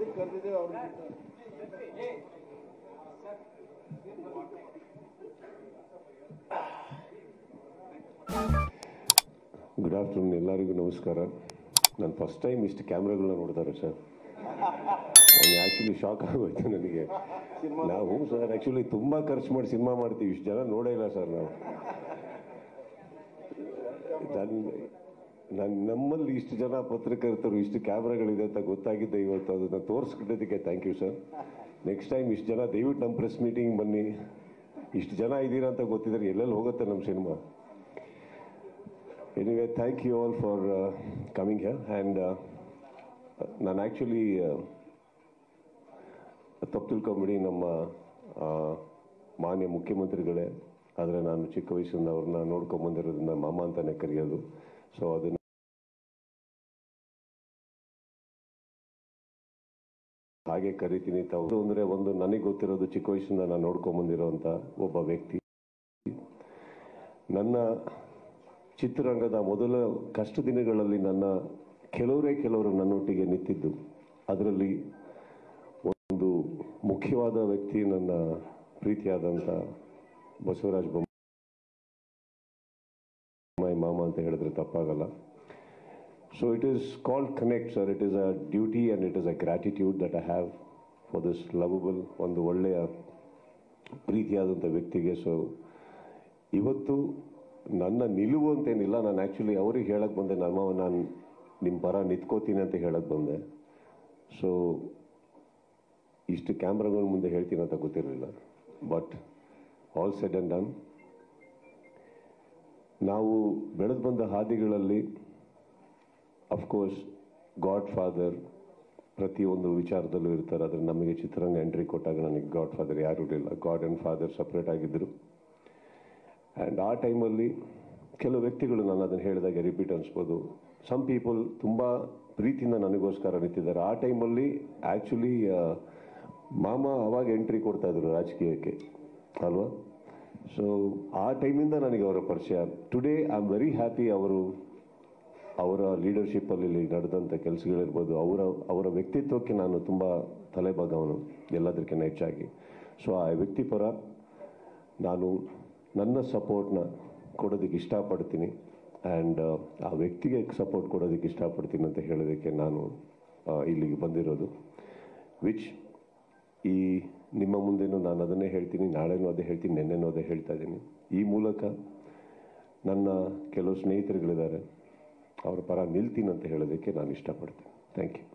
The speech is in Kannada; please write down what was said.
ಕರೆದಿದ್ದೇವೆ ಅವ್ರು ಗುಡ್ ಆಫ್ಟರ್ನೂನ್ ಎಲ್ಲರಿಗೂ ನಮಸ್ಕಾರ ನಾನು ಫಸ್ಟ್ ಟೈಮ್ ಇಷ್ಟು ಕ್ಯಾಮ್ರಾಗಳನ್ನ ನೋಡ್ತಾರೆ ಸರ್ ನಾನು ಆ್ಯಕ್ಚುಲಿ ಶಾಕ್ ಆಗೋಯ್ತು ನನಗೆ ನಾವು ಸರ್ ಆ್ಯಕ್ಚುಲಿ ತುಂಬ ಖರ್ಚು ಮಾಡಿ ಸಿನಿಮಾ ಮಾಡ್ತೀವಿ ಇಷ್ಟು ಜನ ನೋಡೇ ಇಲ್ಲ ಸರ್ ನಾವು ನನ್ನ ನಾನು ನಮ್ಮಲ್ಲಿ ಇಷ್ಟು ಜನ ಪತ್ರಕರ್ತರು ಇಷ್ಟು ಕ್ಯಾಮ್ರಾಗಳಿದೆ ಅಂತ ಗೊತ್ತಾಗಿದ್ದೆ ಇವತ್ತು ಅದನ್ನು ತೋರಿಸ್ಕೊಟ್ಟಿದ್ದಕ್ಕೆ thank you sir next time ಇಷ್ಟು ಜನ ದಯವಿಟ್ಟು ನಮ್ಮ ಪ್ರೆಸ್ ಮೀಟಿಂಗ್ ಬನ್ನಿ ಇಷ್ಟು ಜನ ಇದ್ದೀರಾ ಅಂತ ಗೊತ್ತಿದ್ರೆ ಎಲ್ಲೆಲ್ಲಿ ಹೋಗುತ್ತೆ ನಮ್ಮ cinema anyway thank you all for coming here and ನಾನು ಆ್ಯಕ್ಚುಲಿ ತಪ್ಪು ತಿಳ್ಕೊಂಬಿಡಿ ನಮ್ಮ ಆ, ಮಾನ್ಯ ಮುಖ್ಯಮಂತ್ರಿಗಳೇ ಆದರೆ ನಾನು ಚಿಕ್ಕ ವಯಸ್ಸಿಂದ ಅವ್ರನ್ನ ನೋಡ್ಕೊಂಬಂದಿರೋದ್ರಿಂದ ಮಾಮ ಅಂತಾನೆ ಕರೆಯೋದು ಸೊ ಅದನ್ನು ಹಾಗೆ ಕರಿತೀನಿ ತಾವು ಅಂದರೆ ಒಂದು ನನಗೆ ಗೊತ್ತಿರೋದು ಚಿಕ್ಕ ವಯಸ್ಸಿಂದ ನಾನು ನೋಡ್ಕೊಂಬಂದಿರೋಂಥ ಒಬ್ಬ ವ್ಯಕ್ತಿ ನನ್ನ ಚಿತ್ರರಂಗದ ಮೊದಲ ಕಷ್ಟ ದಿನಗಳಲ್ಲಿ ನನ್ನ ಕೆಲವರೇ ಕೆಲವರು ನನ್ನೊಟ್ಟಿಗೆ ನಿಂತಿದ್ದು ಅದರಲ್ಲಿ ಒಂದು ಮುಖ್ಯವಾದ ವ್ಯಕ್ತಿ ನನ್ನ ಪ್ರೀತಿಯಾದಂಥ ಬಸವರಾಜ ಬೊಮ್ಮಾಯಿ ಮಾಮ ಅಂತ ಹೇಳಿದ್ರೆ ತಪ್ಪಾಗಲ್ಲ so it is called connect sir it is a duty and it is a gratitude that I have for this lovable ಒಂದು ಒಳ್ಳೆಯ ಪ್ರೀತಿಯಾದಂಥ ವ್ಯಕ್ತಿಗೆ ಸೊ ಇವತ್ತು ನನ್ನ ನಿಲುವು ಅಂತೇನಿಲ್ಲ ನಾನು ಆ್ಯಕ್ಚುಲಿ ಅವ್ರಿಗೆ ಹೇಳಕ್ಕೆ ಬಂದೆ ನಮ್ಮ ನಾನು ನಿಮ್ಮ ಪರ ನಿಂತ್ಕೋತೀನಿ ಅಂತ ಹೇಳಕ್ಕೆ ಬಂದೆ ಸೊ ಇಷ್ಟು ಕ್ಯಾಮ್ರಾಗಳ ಮುಂದೆ ಹೇಳ್ತೀನಿ ಅಂತ ಗೊತ್ತಿರಲಿಲ್ಲ but all said and done ನಾವು ಬೆಳೆದು ಬಂದ ಹಾದಿಗಳಲ್ಲಿ ಅಫ್ಕೋರ್ಸ್ ಗಾಡ್ ಫಾದರ್ ಪ್ರತಿಯೊಂದು ವಿಚಾರದಲ್ಲೂ ಇರ್ತಾರೆ ಆದರೆ ನಮಗೆ ಚಿತ್ರರಂಗ ಎಂಟ್ರಿ ಕೊಟ್ಟಾಗ ನನಗೆ ಗಾಡ್ ಫಾದರ್ ಯಾರೂ ಇರಲಿಲ್ಲ ಗಾಡ್ ಆ್ಯಂಡ್ ಫಾದರ್ ಸಪ್ರೇಟ್ ಆಗಿದ್ದರು ಆ್ಯಂಡ್ ಆ ಟೈಮಲ್ಲಿ ಕೆಲವು ವ್ಯಕ್ತಿಗಳು ನಾನು ಅದನ್ನು ಹೇಳಿದಾಗ ರಿಪೀಟ್ ಅನಿಸ್ಬೋದು ಸಮ್ ಪೀಪಲ್ ತುಂಬ ಪ್ರೀತಿಯಿಂದ ನನಗೋಸ್ಕರ ನಿಂತಿದ್ದಾರೆ ಆ ಟೈಮಲ್ಲಿ ಆ್ಯಕ್ಚುಲಿ ಮಾಮ ಅವಾಗ ಎಂಟ್ರಿ ಕೊಡ್ತಾ ಇದ್ರು ರಾಜಕೀಯಕ್ಕೆ ಅಲ್ವಾ ಸೊ ಆ ಟೈಮಿಂದ ನನಗೆ ಅವರ ಪರಿಚಯ today I am very happy ಅವರು ಅವರ ಲೀಡರ್ಶಿಪ್ಪಲ್ಲಿ ಇಲ್ಲಿ ನಡೆದಂಥ ಕೆಲಸಗಳಿರ್ಬೋದು ಅವರ ಅವರ ವ್ಯಕ್ತಿತ್ವಕ್ಕೆ ನಾನು ತುಂಬ ತಲೆಬಾಗವನು ಎಲ್ಲದಕ್ಕಿಂತ ಹೆಚ್ಚಾಗಿ ಸೊ ಆ ವ್ಯಕ್ತಿ ಪರ ನಾನು ನನ್ನ ಸಪೋರ್ಟ್ನ ಕೊಡೋದಕ್ಕೆ ಇಷ್ಟಪಡ್ತೀನಿ ಆ್ಯಂಡ್ ಆ ವ್ಯಕ್ತಿಗೆ ಸಪೋರ್ಟ್ ಕೊಡೋದಕ್ಕೆ ಇಷ್ಟಪಡ್ತೀನಿ ಅಂತ ಹೇಳೋದಕ್ಕೆ ನಾನು ಆ, ಇಲ್ಲಿಗೆ ಬಂದಿರೋದು ವಿಚ್ ಈ ನಿಮ್ಮ ಮುಂದೆನೂ ನಾನು ಅದನ್ನೇ ಹೇಳ್ತೀನಿ ನಾಳೆನೂ ಅದೇ ಹೇಳ್ತೀನಿ ನೆನ್ನೆನೂ ಅದೇ ಹೇಳ್ತಾ ಇದ್ದೀನಿ ಈ ಮೂಲಕ ನನ್ನ ಕೆಲವು ಸ್ನೇಹಿತರುಗಳಿದ್ದಾರೆ ಅವ್ರ ಪರ ನಿಲ್ತೀನಿ ಅಂತ ಹೇಳೋದಕ್ಕೆ ನಾನು ಇಷ್ಟಪಡ್ತೀನಿ ಥ್ಯಾಂಕ್ ಯು